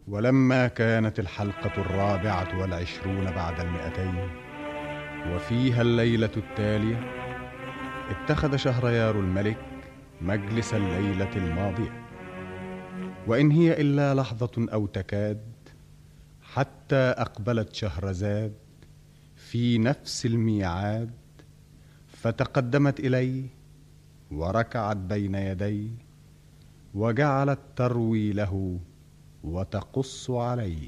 ولما كانت الحلقة الرابعة والعشرون بعد المئتين وفيها الليلة التالية اتخذ شهريار الملك مجلس الليلة الماضية وإن هي إلا لحظة أو تكاد حتى أقبلت شهرزاد في نفس الميعاد فتقدمت إليه وركعت بين يديه وجعلت تروي له وتقص عليه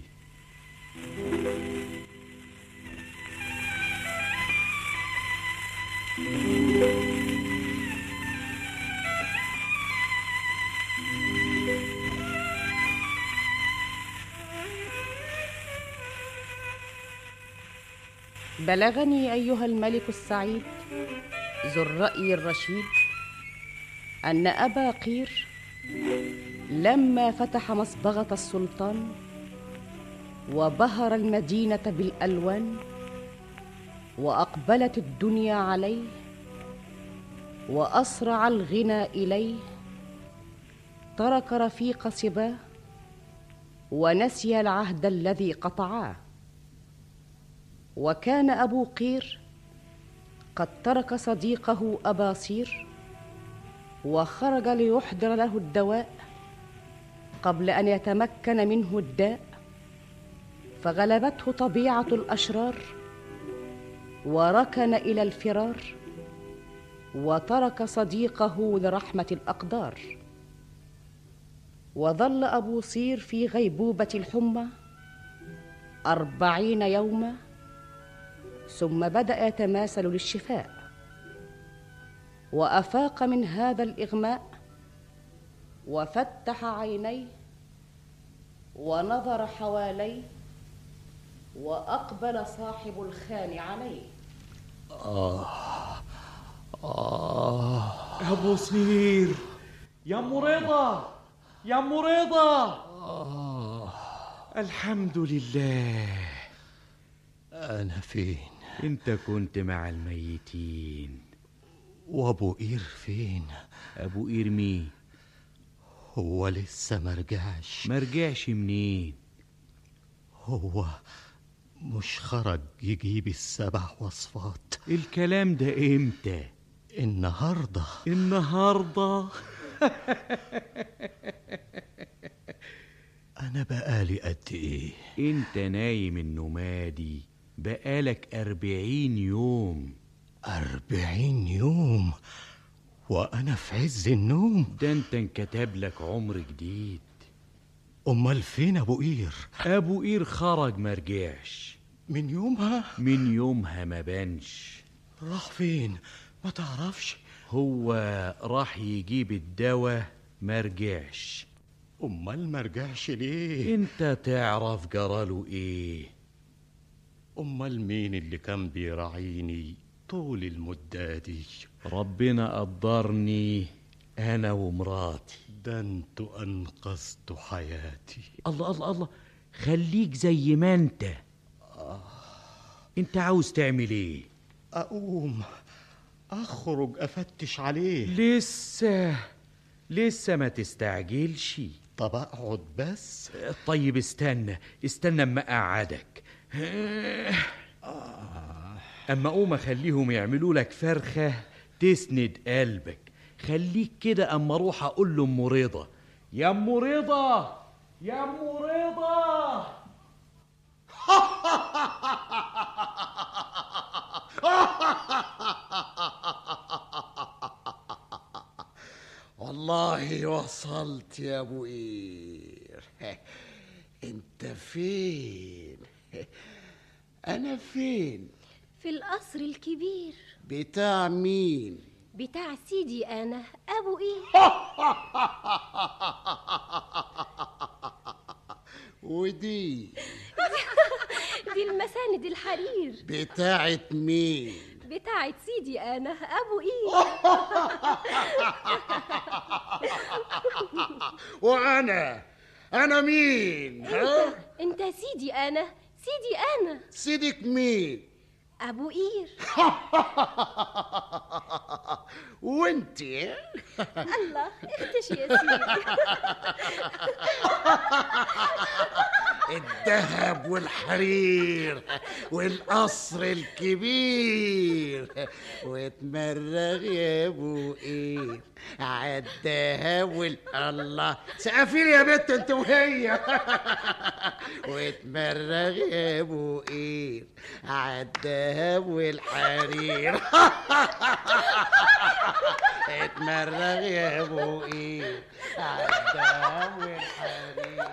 بلغني ايها الملك السعيد ذو الراي الرشيد ان ابا قير لما فتح مصبغه السلطان وبهر المدينه بالالوان واقبلت الدنيا عليه واسرع الغنى اليه ترك رفيق صباه ونسي العهد الذي قطعاه وكان ابو قير قد ترك صديقه ابا صير وخرج ليحضر له الدواء قبل ان يتمكن منه الداء فغلبته طبيعه الاشرار وركن الى الفرار وترك صديقه لرحمه الاقدار وظل ابو صير في غيبوبه الحمى اربعين يوما ثم بدا يتماثل للشفاء وافاق من هذا الاغماء وفتح عينيه ونظر حواليه واقبل صاحب الخان عليه آه آه يا بصير يا ام رضا يا ام رضا آه الحمد لله أنا فين انت كنت مع الميتين وأبو قير فين ابو قير مين هو لسه مرجعش ما رجعش منين هو مش خرج يجيب السبع وصفات الكلام ده امتى النهارده النهارده أنا بقالي قد إيه انت نايم النمادي بقالك أربعين يوم أربعين يوم وأنا في عز النوم ده انت انكتب لك عمر جديد أمال فين أبو قير ابو قير خرج ما رجعش من يومها من يومها ما بانش راح فين ما تعرفش هو راح يجيب الدواء ما رجعش أمال ما رجعش ليه انت تعرف جراله ايه أمال مين اللي كان بيراعيني طول المدة دي ربنا قدرني انا ومراتي ده انتوا أنقذتوا حياتي الله الله الله خليك زي ما انت انت عاوز تعمل ايه أقوم أخرج أفتش عليه لسه لسه ما تستعجلش طب أقعد بس طيب استنى استنى اما اقعدك اما اقوم اخليهم يعملوا لك فرخه تسند قلبك خليك كده اما اروح اقول له ام رضا يا ام رضا يا ام رضا والله وصلت يا ابو قير انت فين انا فين في القصر الكبير بتاع مين بتاع سيدي أنا أبو إيه ودي دي المساند الحرير بتاعت مين بتاعت سيدي أنا أبو إيه وانا انا مين ها أنت سيدي أنا سيدي أنا سيدك مين ابو قير وانت الله اختش يا سيدي الذهب والحرير والقصر الكبير واتمرغ يا ابو ايه عالذهب وال الله سقفيلي يا بنت انت وهي واتمرغ يا ابو ايه عالذهب والحرير اتمرغ يا ابو ايه عالذهب والحرير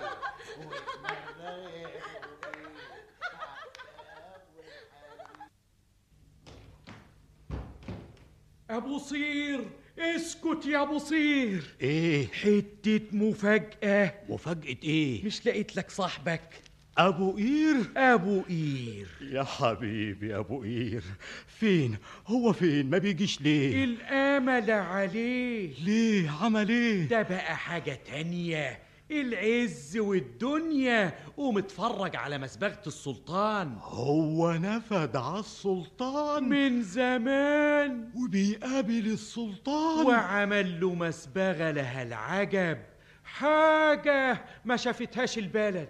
ابو صير اسكت يا ابو صير ايه حتة مفاجأة مفاجأة ايه مش لقيت لك صاحبك ابو قير ابو قير يا حبيبي ابو قير فين هو فين ما بيجيش ليه الامل عليه ليه عمل ايه ده بقى حاجة تانية العز والدنيا قوم اتفرج على مسبغة السلطان هو نفد على السلطان من زمان وبيقابل السلطان وعمل له مسبغة لها العجب حاجة ما شافتهاش البلد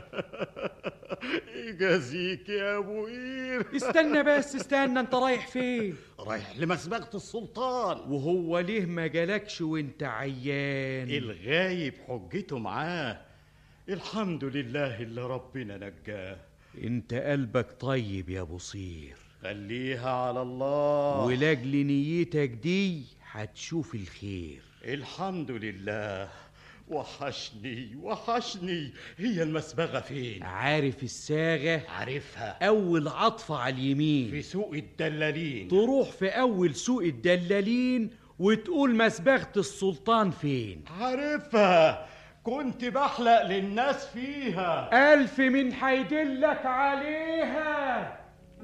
يجازيك يا ابو قير استنى بس استنى انت رايح فين رايح لمسبغة السلطان وهو ليه ما جالكش وانت عيان الغايب حجته معاه الحمد لله اللي ربنا نجاه انت قلبك طيب يا بصير خليها على الله ولاجل نيتك دي هتشوف الخير الحمد لله وحشني وحشني هي المسبغة فين عارف الساغة عارفها أول عطفة على اليمين في سوق الدلالين تروح في أول سوق الدلالين وتقول مسبغة السلطان فين عارفها كنت بحلق للناس فيها ألف من هيدلك عليها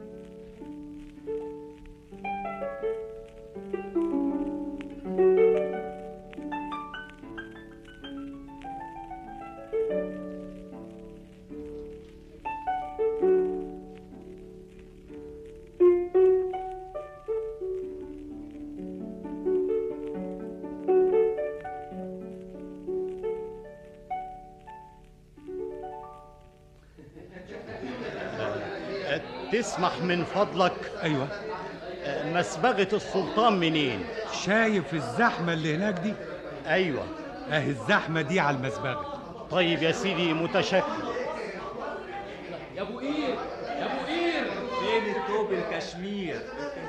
تسمح من فضلك ايوه مسبغة السلطان منين شايف الزحمه اللي هناك دي ايوه اهي الزحمه دي على المسبغه طيب يا سيدي متشكر يا أبو قير يا أبو قير فين الثوب الكشمير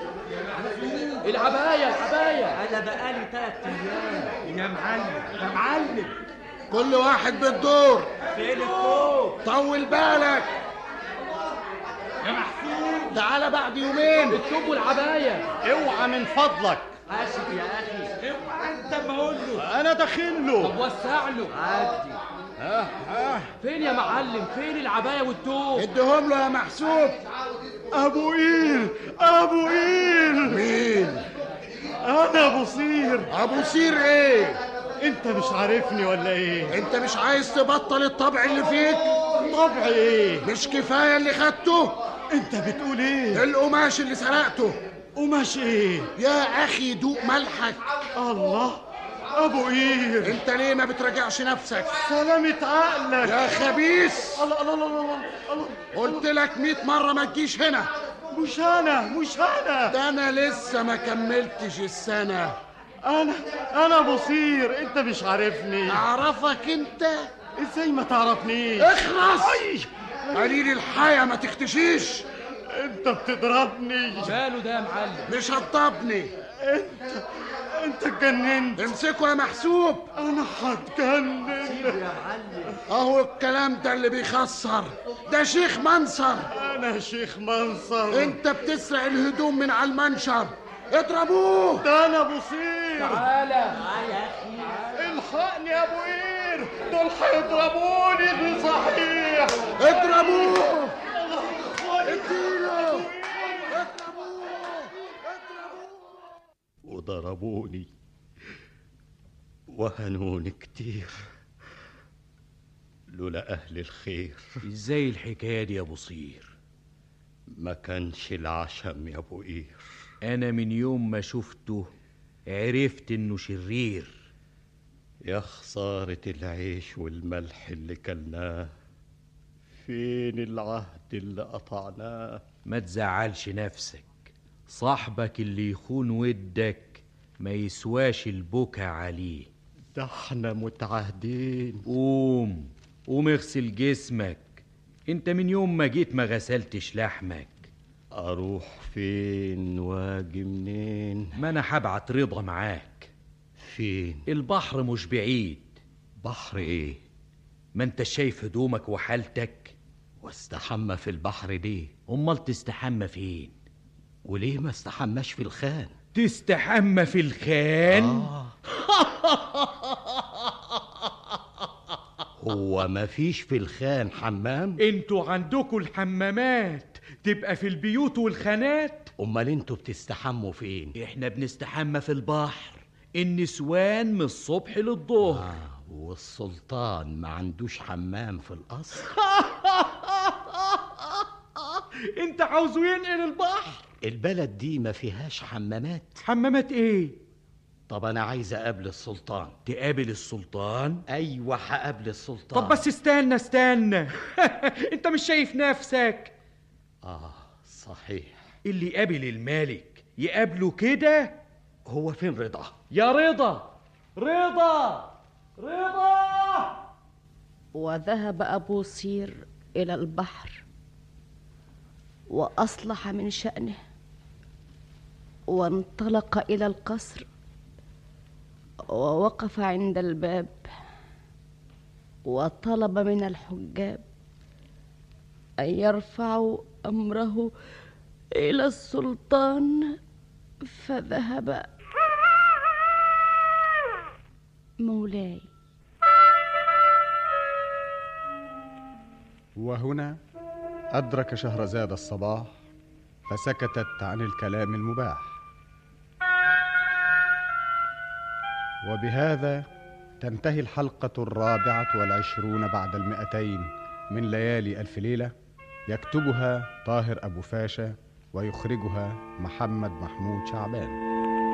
العباية العباية انا بقالي تلات ايام يا معلم يا معلم كل واحد بالدور فين الثوب طول بالك يا محسوب تعالى بعد يومين الثوب والعباية اوعى من فضلك اسف يا اخي اوعى انت ما اقول له انا داخل له طب وسع له عدي فين يا معلم فين العباية والثوب اديهم له يا محسوب ابو قير ابو قير مين انا بصير ابو سير ايه انت مش عارفني ولا ايه انت مش عايز تبطل الطبع اللي فيك طبع ايه مش كفايه اللي خدته انت بتقول ايه القماش اللي سرقته قماش ايه يا اخي دوق ملحك الله ابو قير انت ليه ما بتراجعش نفسك سلامة عقلك يا خبيث الله الله الله الله الله قلت لك 100 مره ما تجيش هنا مش انا مش انا ده انا لسه ما كملتش السنه انا انا بصير انت مش عارفني اعرفك انت ازاي ما تعرفنيش اخرس قليل الحياه ما تختشيش انت بتضربني ماله ده يا معلم مش هتطبني انت انت اتجننت امسكه يا محسوب انا هتجنن يا معلم اهو الكلام ده اللي بيخسر ده شيخ منصر انا شيخ منصر انت بتسرق الهدوم من على المنشر اضربوه ده انا بصير تعالى يا اخي الحقني يا ابو قير دول هيضربوني دي صحيح اضربوه اديله اضربوه اضربوه وضربوني وهنوني كتير لولا أهل الخير ازاي الحكاية دي يا بصير ما كانش العشم يا ابو قير انا من يوم ما شفته عرفت انه شرير يا خسارة العيش والملح اللي كلناه فين العهد اللي قطعناه ما تزعلش نفسك صاحبك اللي يخون ودك ما يسواش البكا عليه ده احنا متعهدين قوم قوم اغسل جسمك انت من يوم ما جيت ما غسلتش لحمك اروح فين واجي منين ما انا هبعت رضا معاك فين البحر مش بعيد بحر ايه ما انت شايف هدومك وحالتك واستحمى في البحر ليه امال تستحمى فين وليه ما استحماش في الخان تستحمى في الخان آه. هو ما فيش في الخان حمام انتوا عندكوا الحمامات تبقى في البيوت والخانات امال انتوا بتستحموا فين احنا بنستحمى في البحر النسوان من الصبح للظهر آه والسلطان ما عندوش حمام في القصر انت عاوزه ينقل البحر البلد دي ما فيهاش حمامات حمامات ايه طب انا عايز اقابل السلطان تقابل السلطان ايوه هقابل السلطان طب بس استنى استنى انت مش شايف نفسك اه صحيح اللي يقابل الملك يقابله كده هو فين رضا يا رضا رضا رضا وذهب أبو صير إلى البحر وأصلح من شأنه وانطلق إلى القصر ووقف عند الباب وطلب من الحجاب أن يرفعوا أمره إلى السلطان فذهب مولاي وهنا أدرك شهرزاد الصباح فسكتت عن الكلام المباح وبهذا تنتهي الحلقة الرابعة والعشرون بعد المئتين من ليالي ألف ليلة يكتبها طاهر أبو فاشا ويخرجها محمد محمود شعبان